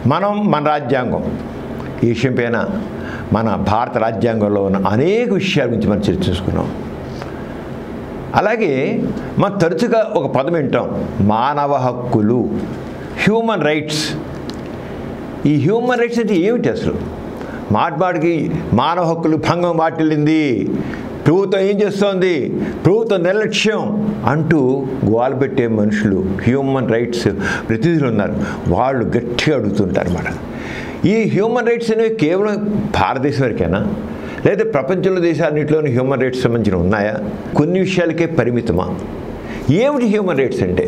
మనం మన రాజ్యాంగం ఈ విషయం పైన మన భారత రాజ్యాంగంలో ఉన్న అనేక విషయాల గురించి మనం చర్చించుకున్నాం అలాగే మనం తరచుగా ఒక పదం వింటాం మానవ హక్కులు హ్యూమన్ రైట్స్ ఈ హ్యూమన్ రైట్స్ అంటే ఏమిటి అసలు మాట్లాడికి మానవ హక్కులు భంగం వాటిల్లింది ప్రభుత్వం ఏం చేస్తోంది ప్రభుత్వం నిర్లక్ష్యం అంటూ గోలు పెట్టే మనుషులు హ్యూమన్ రైట్స్ ప్రతినిధులు ఉన్నారు వాళ్ళు గట్టిగా అడుగుతుంటారు అన్నమాట ఈ హ్యూమన్ రైట్స్ అనేవి కేవలం భారతదేశం వరకేనా లేదా ప్రపంచంలో దేశాలన్నింటిలోని హ్యూమన్ రైట్స్ సంబంధించిన ఉన్నాయా కొన్ని విషయాలకే పరిమితమా ఏమిటి హ్యూమన్ రైట్స్ అంటే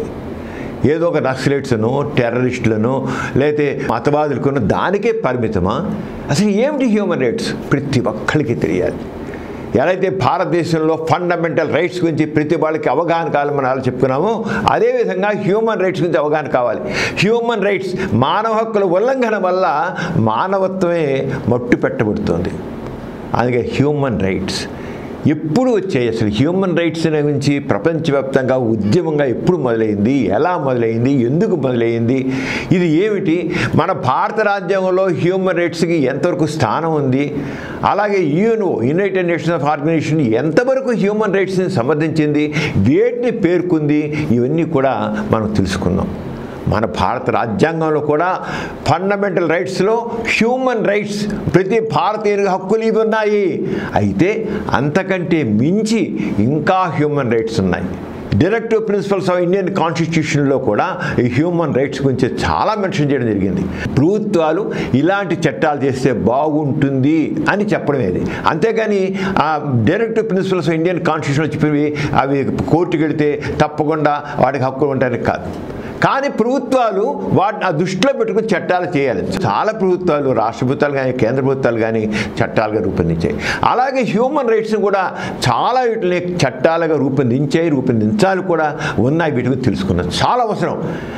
ఏదో ఒక నక్సలైట్స్ను టెర్రరిస్టులను లేకపోతే మతవాదులకును దానికే పరిమితమా అసలు ఏమిటి హ్యూమన్ రైట్స్ ప్రతి ఒక్కరికి తెలియాలి ఎలా అయితే భారతదేశంలో ఫండమెంటల్ రైట్స్ గురించి ప్రతి వాళ్ళకి అవగాహన కావాలని మనం అలా చెప్పుకున్నామో అదేవిధంగా హ్యూమన్ రైట్స్ గురించి అవగాహన కావాలి హ్యూమన్ రైట్స్ మానవ హక్కుల ఉల్లంఘన వల్ల మానవత్వమే మట్టు పెట్టబడుతుంది అందుకే హ్యూమన్ రైట్స్ ఎప్పుడు వచ్చాయి అసలు హ్యూమన్ రైట్స్ గురించి ప్రపంచవ్యాప్తంగా ఉద్యమంగా ఎప్పుడు మొదలైంది ఎలా మొదలైంది ఎందుకు మొదలైంది ఇది ఏమిటి మన భారత రాజ్యాంగంలో హ్యూమన్ రైట్స్కి ఎంతవరకు స్థానం ఉంది అలాగే UNO United Nations of organisation ఎంతవరకు హ్యూమన్ రైట్స్ని సమర్థించింది వేటిని పేర్కొంది ఇవన్నీ కూడా మనం తెలుసుకుందాం మన భారత రాజ్యాంగంలో కూడా ఫండమెంటల్ రైట్స్లో హ్యూమన్ రైట్స్ ప్రతి భారతీయునికి హక్కులు ఇవి ఉన్నాయి అయితే అంతకంటే మించి ఇంకా హ్యూమన్ రైట్స్ ఉన్నాయి డైరెక్టివ్ ప్రిన్సిపల్స్ ఆఫ్ ఇండియన్ కాన్స్టిట్యూషన్లో కూడా ఈ హ్యూమన్ రైట్స్ గురించి చాలా మెన్షన్ చేయడం జరిగింది ప్రభుత్వాలు ఇలాంటి చట్టాలు చేస్తే బాగుంటుంది అని చెప్పడమేది అంతేగాని ఆ డైరెక్టివ్ ప్రిన్సిపల్స్ ఆఫ్ ఇండియన్ కాన్స్టిట్యూషన్లో చెప్పినవి అవి కోర్టుకి వెళితే తప్పకుండా వాటికి హక్కులు ఉంటాయని కాదు కానీ ప్రభుత్వాలు వాటిని ఆ దృష్టిలో పెట్టుకుని చట్టాలు చేయాలి చాలా ప్రభుత్వాలు రాష్ట్ర ప్రభుత్వాలు కానీ కేంద్ర ప్రభుత్వాలు కానీ చట్టాలుగా రూపొందించాయి అలాగే హ్యూమన్ రైట్స్ని కూడా చాలా వీటిని చట్టాలుగా రూపొందించాయి రూపొందించాలి కూడా ఉన్నాయి వీటి గురించి తెలుసుకున్నాం చాలా అవసరం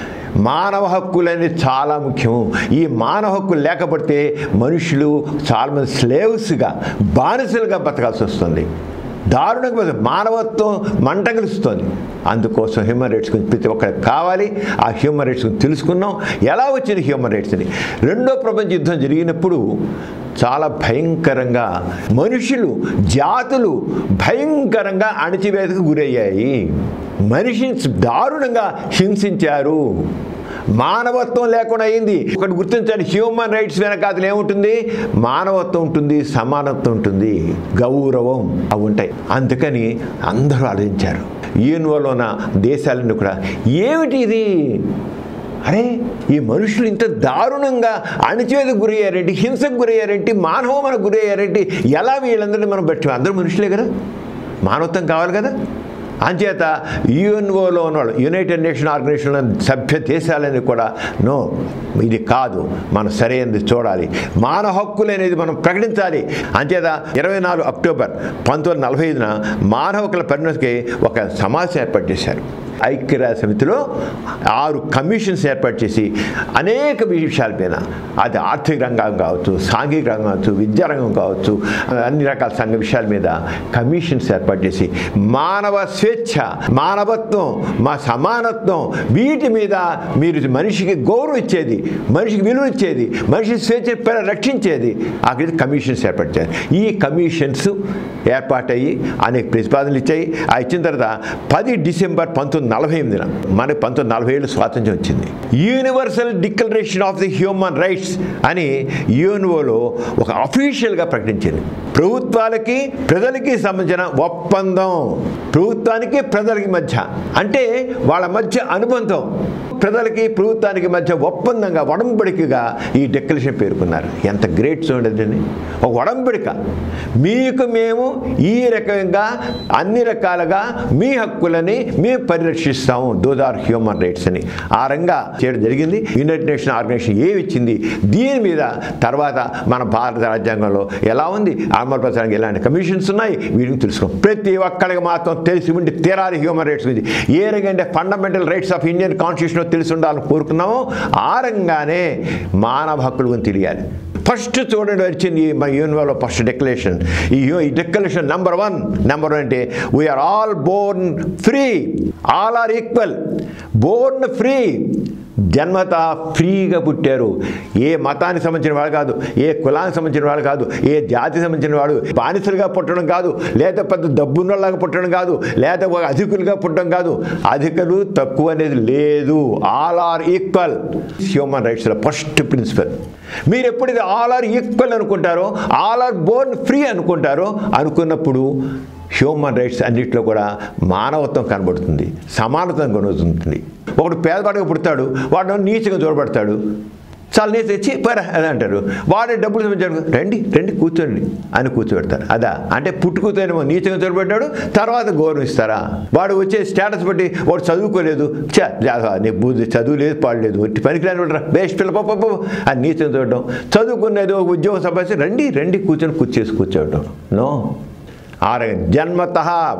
మానవ హక్కులు అనేది చాలా ముఖ్యము ఈ మానవ హక్కులు లేకపోతే మనుషులు చాలామంది స్లేవ్స్గా బానిసలుగా బతకాల్సి వస్తుంది దారుణంగా బతక- మానవత్వం మంటగలుస్తుంది అందుకోసం హ్యూమన్ రైట్స్ గురించి ప్రతి ఒక్కరికి కావాలి ఆ హ్యూమన్ రైట్స్ గురించి తెలుసుకున్నాం ఎలా వచ్చింది హ్యూమన్ రైట్స్ అని రెండో ప్రపంచ యుద్ధం జరిగినప్పుడు చాలా భయంకరంగా మనుషులు జాతులు భయంకరంగా అణచివేతకు గురయ్యాయి మనిషిని దారుణంగా హింసించారు మానవత్వం లేకుండా అయింది ఒకటి గుర్తించండి హ్యూమన్ రైట్స్ వెనకాతలు ఏముంటుంది మానవత్వం ఉంటుంది సమానత్వం ఉంటుంది గౌరవం అవి ఉంటాయి అందుకని అందరూ ఆలోచించారు యూఎన్ఓలో ఉన్న దేశాలన్నీ కూడా ఏమిటి ఇది అరే ఈ మనుషులు ఇంత దారుణంగా అణచివేతకు గురయ్యారేంటి హింసకు గురయ్యారేంటి మానవమనకు గురయ్యారేంటి ఎలా వీళ్ళందరినీ మనం బట్టి అందరూ మనుషులే కదా మానవత్వం కావాలి కదా అంచేత యుఎన్ఓలో ఉన్నవాళ్ళు యునైటెడ్ నేషన్ ఆర్గనైజేషన్లో సభ్య దేశాలని కూడా నో ఇది కాదు మనం సరైనది చూడాలి మానవ హక్కులు అనేది మనం ప్రకటించాలి అంచేత ఇరవై నాలుగు అక్టోబర్ పంతొమ్మిది నలభై ఐదున మానవ హక్కుల పరిణతికి ఒక సమావేశం ఏర్పాటు చేశారు ఐక్యరాజ్య సమితిలో ఆరు కమిషన్స్ ఏర్పాటు చేసి అనేక విషయాల పైన అది ఆర్థిక రంగం కావచ్చు సాంఘిక రంగం కావచ్చు విద్యారంగం కావచ్చు అన్ని రకాల సంఘ విషయాల మీద కమిషన్స్ ఏర్పాటు చేసి మానవ స్వేచ్ఛ మానవత్వం మా సమానత్వం వీటి మీద మీరు మనిషికి గౌరవం ఇచ్చేది మనిషికి విలువ ఇచ్చేది మనిషి స్వేచ్ఛ పేర రక్షించేది అక్కడ కమిషన్స్ ఏర్పాటు చేయాలి ఈ కమిషన్స్ ఏర్పాటయ్యి అనేక ప్రతిపాదనలు ఇచ్చాయి ఆ ఇచ్చిన తర్వాత పది డిసెంబర్ పంతొమ్మిది నలభై ఎనిమిదిన మనకి పంతొమ్మిది నలభై ఏళ్ళు స్వాతంత్ర్యం వచ్చింది universal declaration of the human rights అని యుఎన్ఓలో ఒక అఫీషియల్గా ప్రకటించింది ప్రభుత్వాలకి ప్రజలకి సంబంధించిన ఒప్పందం ప్రభుత్వానికి ప్రజలకి మధ్య అంటే వాళ్ళ మధ్య అనుబంధం ప్రజలకి ప్రభుత్వానికి మధ్య ఒప్పందంగా ఒడంబడికగా ఈ డెక్లరేషన్ పేర్కొన్నారు ఎంత గ్రేట్ చూడండి ఒక ఒడంబడిక మీకు మేము ఈ రకంగా అన్ని రకాలుగా మీ హక్కులని మేము పరిరక్షిస్తాము దోస్ ఆర్ హ్యూమన్ రైట్స్ అని ఆ రంగా చేయడం జరిగింది యునైటెడ్ నేషన్ ఆర్గనైజేషన్ ఏమి ఇచ్చింది దీని మీద తర్వాత మన భారత రాజ్యాంగంలో ఎలా ఉంది అమలుపరచడానికి ఎలాంటి కమిషన్స్ ఉన్నాయి వీటిని తెలుసుకో ప్రతి ఒక్కరికి మాత్రం తెలిసి ఉండి తీరాలి హ్యూమన్ రైట్స్ గురించి ఏ రంగా అంటే ఫండమెంటల్ రైట్స్ ఆఫ్ ఇండియన్ కాన్స్టిట్యూషన్లో తెలిసి ఉండాలని కోరుకున్నామో ఆ రంగానే మానవ హక్కుల గురించి తెలియాలి ఫస్ట్ చూడండి వచ్చింది ఈ మన యూనివర్లో ఫస్ట్ డెక్లరేషన్ ఈ యు- ఈ declaration number one number one అంటే we are all born free all are equal born free జన్మత ఫ్రీగా పుట్టారు ఏ మతానికి సంబంధించిన వాడు కాదు ఏ కులానికి సంబంధించిన వాడు కాదు ఏ జాతికి సంబంధించిన వాడు బానిసలుగా పుట్టడం కాదు లేదా పెద్ద డబ్బున్నలాగా పుట్టడం కాదు లేదా ఒక అధికులుగా పుట్టడం కాదు అధికులు తక్కువ అనేది లేదు ఆల్ ఆర్ ఈక్వల్ హ్యూమన్ రైట్స్లో ఫస్ట్ ప్రిన్సిపల్ మీరు ఎప్పుడైతే ఆల్ ఆర్ ఈక్వల్ అనుకుంటారో ఆల్ ఆర్ బోర్న్ ఫ్రీ అనుకుంటారో అనుకున్నప్పుడు హ్యూమన్ రైట్స్ అన్నింటిలో కూడా మానవత్వం కనబడుతుంది సమానత్వం కనబడుతుంది ఒకడు పేదవాడిగా పుడతాడు వాడు నీచంగా చూడబడతాడు చాలా నీచ తెచ్చి పరా అని అంటారు వాడే డబ్బులు సంబంధించారు రండి రండి కూర్చోండి అని కూర్చోబెడతారు అదా అంటే పుట్టుకుతేనేమో నీచంగా చూడబెట్టాడు తర్వాత గౌరవిస్తారా వాడు వచ్చే స్టేటస్ బట్టి వాడు చదువుకోలేదు చా నీ బుద్ధి చదువు లేదు పాడలేదు ఒట్టి పనికిరాని వాడు బేస్ట్ పిల్ల పాప అని నీచంగా చూడడం చదువుకునేది ఒక ఉద్యోగం సంపాదించి రండి రండి కూర్చొని కూర్చేసి కూర్చోవడం నో ఆర్ జన్మత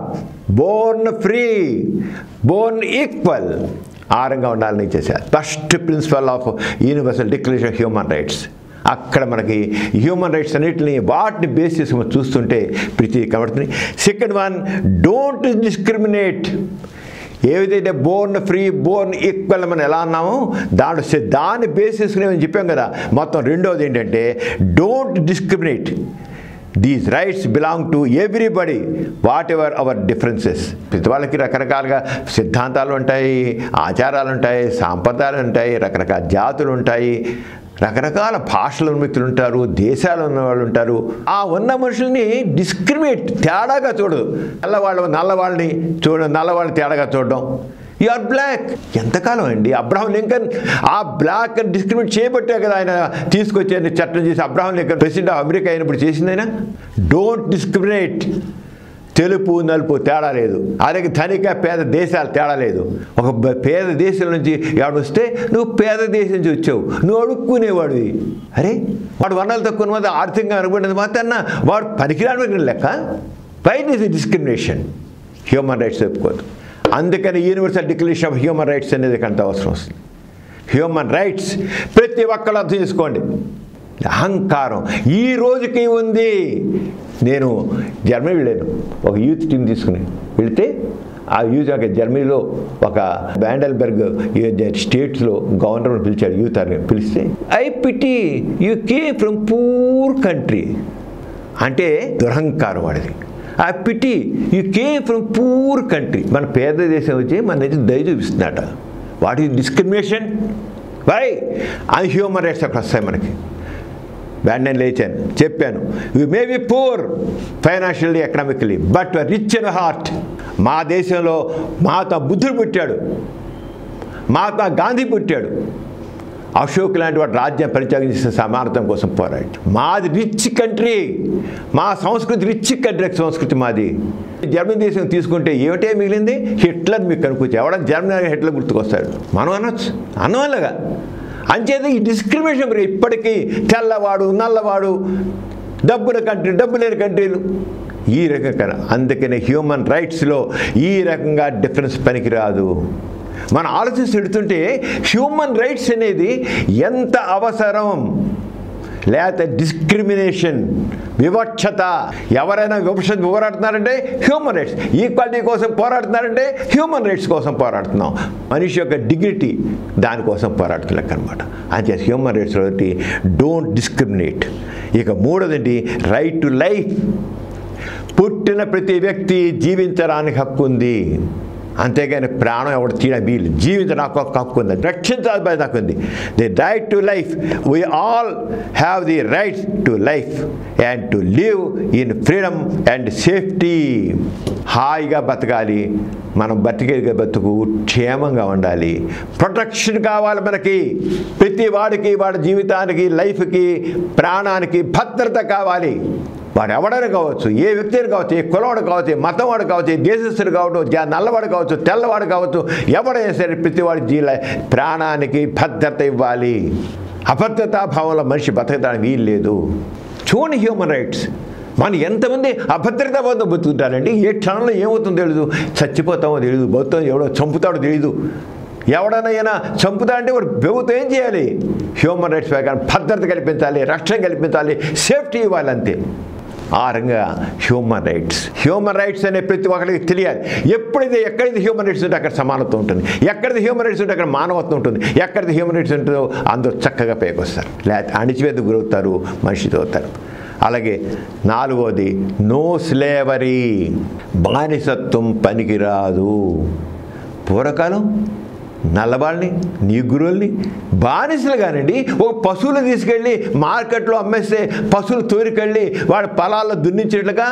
బోర్న్ ఫ్రీ బోర్న్ ఈక్వల్ ఆరంగా ఉండాలని చేశారు first principle of universal declaration human rights అక్కడ మనకి హ్యూమన్ రైట్స్ అన్నిటిని వాటిని బేస్ చేసి మనం చూస్తుంటే ప్రతి కనబడుతుంది సెకండ్ వన్ డోంట్ డిస్క్రిమినేట్ ఏదైతే బోర్న్ ఫ్రీ బోర్న్ ఈక్వల్ మనం ఎలా అన్నామో దాని దాన్ని బేస్ చేసుకుని మేము చెప్పాం కదా మొత్తం రెండవది ఏంటంటే don't discriminate these rights belong to everybody whatever our differences ప్రతి వాళ్ళకి రకరకాలుగా సిద్ధాంతాలు ఉంటాయి ఆచారాలు ఉంటాయి సాంప్రదాయాలు ఉంటాయి రకరకాల జాతులు ఉంటాయి రకరకాల భాషల వ్యక్తులు ఉంటారు దేశాలు ఉన్న వాళ్ళు ఉంటారు ఆ ఉన్న మనుషుల్ని డిస్క్రిమినేట్ తేడాగా చూడదు నల్లవాళ్ళు నల్లవాళ్ళని చూడ నల్లవాళ్ళని తేడాగా చూడడం యు ఆర్ బ్లాక్ ఎంతకాలం అండి అబ్రహం లింకన్ ఆ బ్లాక్ అని డిస్క్రిమినేట్ చేయబట్టే కదా ఆయన తీసుకొచ్చి చట్టం చేసి Abraham Lincoln president of America అయినప్పుడు చేసింది ఆయన డోంట్ డిస్క్రిమినేట్ తెలుపు నలుపు తేడా లేదు అలాగే ధనిక పేద దేశాలు తేడా లేదు ఒక బ- పేద దేశం నుంచి ఎవడు వస్తే నువ్వు పేద దేశం నుంచి వచ్చావు నువ్వు అడుక్కునేవాడివి అరే వాడు వనరులు తక్కువ మంది ఆర్థికంగా అనుకున్నది మాత్రాన వాడు పనికిరాని లెక్క బయట ఇస్ డిస్క్రిమినేషన్ హ్యూమన్ రైట్స్ చెప్పుకోదు అందుకని universal declaration of human rights అనేది అంత అవసరం వస్తుంది హ్యూమన్ రైట్స్ ప్రతి ఒక్కరు అర్థం చేసుకోండి అహంకారం ఈ రోజుకి ఉంది నేను జర్మనీ వెళ్ళాను ఒక యూత్ టీం తీసుకుని వెళితే ఆ యూత్ ఒక జర్మనీలో ఒక బ్యాండల్బెర్గ్ స్టేట్స్లో గవర్నర్ పిలిచాడు యూత్ అని పిలిస్తే I pity you K from poor country అంటే దురహంకారం వాడిది ఆ pity you K from poor country మన పేద దేశం వచ్చి మన దగ్గర దయ చూపిస్తుందట వాట్ ఈస్ డిస్క్రిమినేషన్ వై అది హ్యూమన్ రైట్స్ అక్కడ వస్తాయి మనకి వెంటనే లేచాను చెప్పాను you may be poor financially economically but rich in heart మా దేశంలో మహాత్మా బుద్ధుడు పుట్టాడు మహాత్మా గాంధీ పుట్టాడు అశోక్ లాంటి వాడు రాజ్యం పరిత్యాగం చేసిన సమానత్వం కోసం పోరాడు మాది రిచ్ కంట్రీ మా సంస్కృతి రిచ్ కంట్రీ సంస్కృతి మాది జర్మనీ దేశం తీసుకుంటే ఏమిటే మిగిలింది హిట్లర్ మీకు కనుక్కొచ్చి ఎవడన్నా జర్మనీ హిట్లర్ గుర్తుకొస్తాడు మనం అనొచ్చు అనవల్లగా అంచేత ఈ డిస్క్రిమినేషన్ గురించి ఇప్పటికీ తెల్లవాడు నల్లవాడు డబ్బుల కంట్రీ డబ్బు లేని కంట్రీలు ఈ రకంగా అందుకనే హ్యూమన్ రైట్స్లో ఈ రకంగా డిఫరెన్స్ పనికిరాదు మనం ఆలోచించి పెడుతుంటే హ్యూమన్ రైట్స్ అనేది ఎంత అవసరం లేకపోతే డిస్క్రిమినేషన్ వివక్షత ఎవరైనా వివక్షత పోరాడుతున్నారంటే హ్యూమన్ రైట్స్ ఈక్వాలిటీ కోసం పోరాడుతున్నారంటే హ్యూమన్ రైట్స్ కోసం పోరాడుతున్నాం మనిషి యొక్క డిగ్నిటీ దానికోసం పోరాడుతులెక్క అనమాట అంతే హ్యూమన్ రైట్స్ ఒకటి డోంట్ డిస్క్రిమినేట్ ఇక మూడోది రైట్ టు లైఫ్ పుట్టిన ప్రతి వ్యక్తి జీవించడానికి హక్కు ఉంది అంతేగాని ప్రాణం ఎవడు తీయడం వీలు జీవించడానికి ఒక హక్కు ఉంది రక్షించాలి బాధ్యత నాకు ఉంది the right to life we all have the right to life and to live in freedom and safety హాయిగా బతకాలి మనం బతికే బతుకు క్షేమంగా ఉండాలి ప్రొటెక్షన్ కావాలి మనకి ప్రతి వాడికి వాడి జీవితానికి లైఫ్కి ప్రాణానికి భద్రత కావాలి వాడు ఎవడైనా కావచ్చు ఏ వ్యక్తిని కావచ్చు ఏ కులవాడు కావచ్చు ఏ మతం వాడు కావచ్చు ఏ దేశస్తుడు కావచ్చు జా నల్లవాడు కావచ్చు తెల్లవాడు కావచ్చు ఎవడైనా సరే ప్రతివాడి జీల ప్రాణానికి భద్రత ఇవ్వాలి అభద్రతా భావంలో మనిషి బతకడానికి వీలు లేదు చూడండి హ్యూమన్ రైట్స్ మనం ఎంతమంది అభద్రతా భావంతో బతుకుతారండి ఏ క్షణంలో ఏమవుతుందో తెలియదు చచ్చిపోతామో తెలియదు బతుకుతామో ఎవడో చంపుతాడో తెలియదు ఎవడనైనా చంపుతా అంటే వాడు బెవుతో ఏం చేయాలి హ్యూమన్ రైట్స్ ప్రకారం భద్రత కల్పించాలి రక్షణ కల్పించాలి సేఫ్టీ ఇవ్వాలి అంతే ఆ రంగా హ్యూమన్ రైట్స్ హ్యూమన్ రైట్స్ అనే ప్రతి ఒక్కరికి తెలియాలి ఎప్పుడైతే ఎక్కడైతే హ్యూమన్ రైట్స్ ఉంటే అక్కడ సమానత్వం ఉంటుంది ఎక్కడైతే హ్యూమన్ రైట్స్ ఉంటే అక్కడ మానవత్వం ఉంటుంది ఎక్కడైతే హ్యూమన్ రైట్స్ ఉంటుందో అందరూ చక్కగా పైకొస్తారు లేకపోతే అణిచివేత గురవుతారు మనిషితో అవుతారు అలాగే నాలుగోది నో స్లేవరీ బానిసత్వం పనికిరాదు పూర్వకాలం నల్లవాళ్ళని నీగురుల్ని బానిసలు కానండి ఒక పశువులు తీసుకెళ్ళి మార్కెట్లో అమ్మేస్తే పశువులు తోరికెళ్ళి వాడి పొలాల్లో దున్నించినట్లుగా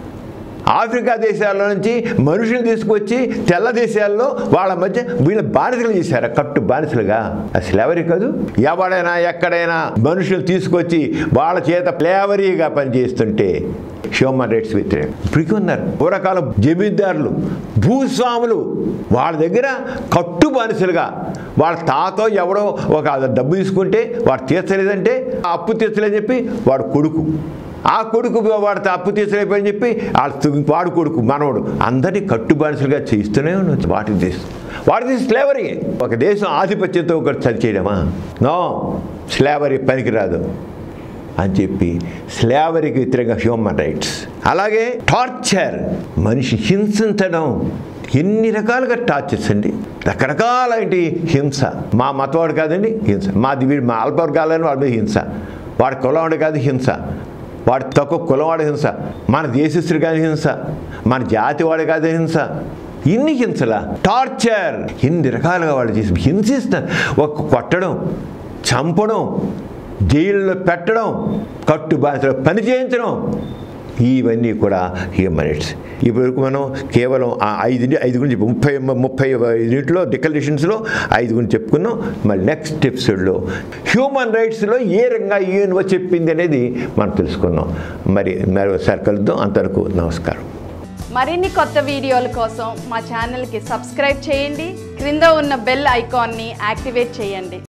ఆఫ్రికా దేశాల నుంచి మనుషులు తీసుకొచ్చి తెల్ల దేశాల్లో వాళ్ళ మధ్య వీళ్ళ బానిసలు చేశారు కట్టు బానిసలుగా స్లేవరీ కాదు ఎవడైనా ఎక్కడైనా మనుషులు తీసుకొచ్చి వాళ్ళ చేత ఫ్లేవరీగా పనిచేస్తుంటే హ్యూమన్ రైట్స్ వ్యతిరేకం ఇప్పటికీ ఉన్నారు పూర్వకాలం జమీందారులు భూస్వాములు వాళ్ళ దగ్గర కట్టు బానిసలుగా వాళ్ళ తాతో ఎవడో ఒక డబ్బు తీసుకుంటే వాడు తీర్చలేదంటే ఆ అప్పు తీర్చలేదని చెప్పి వాడు కొడుకు ఆ కొడుకు వాడితే అప్పు తీర్చలేకపోయి చెప్పి వాళ్ళ వాడు కొడుకు మనవడు అందరినీ కట్టు బానిసలుగా చేస్తూనే ఉండొచ్చు వాటి దేశం వాటి స్లేవరీ ఒక దేశం ఆధిపత్యంతో ఒకటి చది చేయడమా నో స్లేవరీ పనికిరాదు అని చెప్పి స్లేవరీకి వ్యతిరేకంగా హ్యూమన్ రైట్స్ అలాగే టార్చర్ మనిషి హింసించడం ఎన్ని రకాలుగా టార్చర్స్ అండి రకరకాలైన హింస మా మతవాడు కాదండి హింస మాది వీడు మా అల్పవర్గాలని వాడి మీద హింస వాడి కులవాడు కాదు హింస వాడు తక్కువ కులవాడు హింస మన దేశస్తుడు కాదు హింస మన జాతి వాడు కాదు హింస ఇన్ని హింసల టార్చర్ ఎన్ని రకాలుగా వాళ్ళు చేసి హింసిస్తారు ఒక కొట్టడం చంపడం జైల్లో పెట్టడం కట్టు బాధితులు పని చేయించడం ఇవన్నీ కూడా హ్యూమన్ రైట్స్ ఇప్పటివరకు మనం కేవలం ఆ ఐదు ఐదు గురించి ముప్పై ముప్పై ఐదింటిలో డిక్లరేషన్స్లో ఐదు గురించి చెప్పుకున్నాం మళ్ళీ నెక్స్ట్ ఎపిసోడ్లో హ్యూమన్ రైట్స్లో ఏ రంగా యూఎన్ఓ చెప్పింది అనేది మనం తెలుసుకున్నాం మరి మరోసారి కలుద్దాం అంతవరకు నమస్కారం మరిన్ని కొత్త వీడియోల కోసం మా ఛానల్కి సబ్స్క్రైబ్ చేయండి క్రింద ఉన్న బెల్ ఐకాన్ని యాక్టివేట్ చేయండి